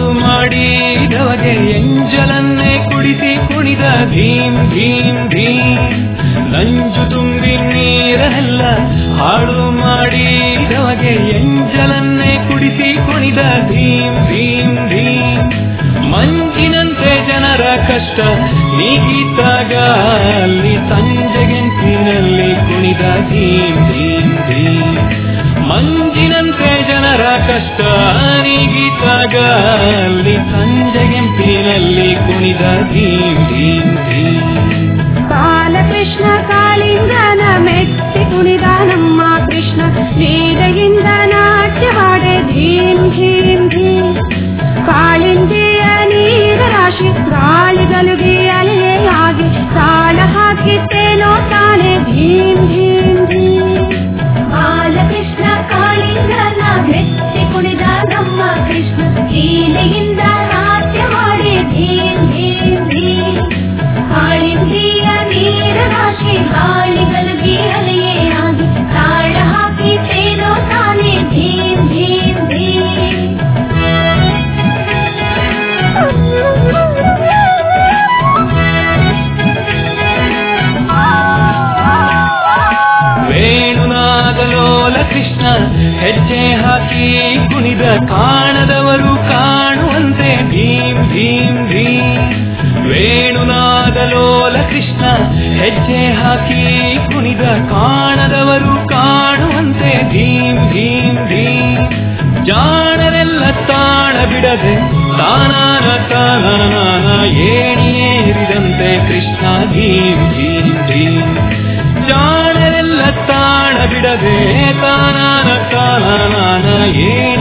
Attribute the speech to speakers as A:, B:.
A: ಹಾಳು ಮಾಡಿದವಗೆ ಎಂಜಲನ್ನೇ ಕುಡಿಸಿ ಕುಣಿದ ಧೀಮ್ ಧೀಮ್ ಧೀಮ್ ನಂಜು ತುಂಬಿ ನೀರನ್ನೆಲ್ಲ ಹಾಳು ಮಾಡಿದವಗೆ ಎಂಜಲನ್ನೇ ಕುಡಿಸಿ ಕುಣಿದ ಧೀಮ್ ಧೀಮ್ ಧೀಮ್ ಮಂಜಿನಂತೆ ಜನರ ಕಷ್ಟ ನೀಗಿದ್ದಾಗ ಅಲ್ಲಿ ಸಂಜೆಗೆಂಪಿನಲ್ಲಿ ಕುಣಿದ ಧೀಮ್ ಧೀಮ್ ಧೀಮ್ ಮಂಜಿನಂತೆ ಜನರ ಕಷ್ಟ ನೀಗಿದ್ದಾಗ ಅಲ್ಲಿ ಸಂಜೆಗೆಂಪಿನಲ್ಲಿ ಕುಣಿದ ಧೀಮ್ ಧೀಮ್ ಧೀಮ್
B: ಬಾಲಕೃಷ್ಣ ಕಾಳಿಂಗನ ಮೆಟ್ಟಿ ಕುಣಿದ ನಮ್ಮ ಕೃಷ್ಣ ಕ್ರೀಡೆಯಿಂದ ನಾಟ್ಯವಾಡೆ ಧೀಮ್ ಧೀಮ್ ಧೀಮ್ ಕಾಳಿಂದಿಯ ನೀರ ರಾಶಿ ಗಾಳಿ ಗಲುಗಿ ಅಲೆಯಾಗಿ ತಾಳ ಹಾಕಿತ್ತೇನೋ ತಾನೆ ಧೀಮ್ ಧೀಮ್ ಧೀಮ್ ಬಾಲಕೃಷ್ಣ ಕಾಳಿಂಗನ ಮೆಟ್ಟಿ ಕುಣಿದ ನಮ್ಮ ಕೃಷ್ಣ ಕ್ರೀಡೆಯಿಂದ ನಾಟ್ಯವಾಡೆ ಧೀಮ್ ಧೀಮ್ ಧೀಮ್ ಕಾಳಿಂದಿಯ ನೀರ ರಾಶಿ ಗಾಳಿ ಗಲುಗಿ ಅಲೆಯೇ ಆಗಿ ತಾಳ ಹಾಕಿ ತೇನೋ ತಾನೆ ಧೀಮ್ ಧೀಮ್ ಧೀಮ್
A: ವೇಣುನಾಗಲೋಲ ಕೃಷ್ಣ ಹೆಜ್ಜೆ ಹಾಕಿ ಕುಣಿದ ಕಾಣದವರು ಕಾಣುವಂತೆ ಭೀಮ್ ಭೀಮ್ ಭೀಮ್ ವೇಣುನಾಗಲೋಲ ಕೃಷ್ಣ ಹೆಜ್ಜೆ ಹಾಕಿ ಕುಣಿದ ಕಾಣದವರು ಕಾಣುವಂತೆ ಭೀಮ್ ಭೀಮ್ ಭೀಮ್ ಜಾಣರೆಲ್ಲ ತಾಣ ಬಿಡದೆ ತಾನಾನ ತಾನಾನ ಏಣಿಯೇರಿದಂತೆ ಕೃಷ್ಣ ಭೀಮ್ ಭೀಮ್ ಭೀಮ್ ಜಾಣರೆಲ್ಲ ತಾಣ ಬಿಡದೆ ತಾನಾನ ತಾನಾನ ಏಣಿ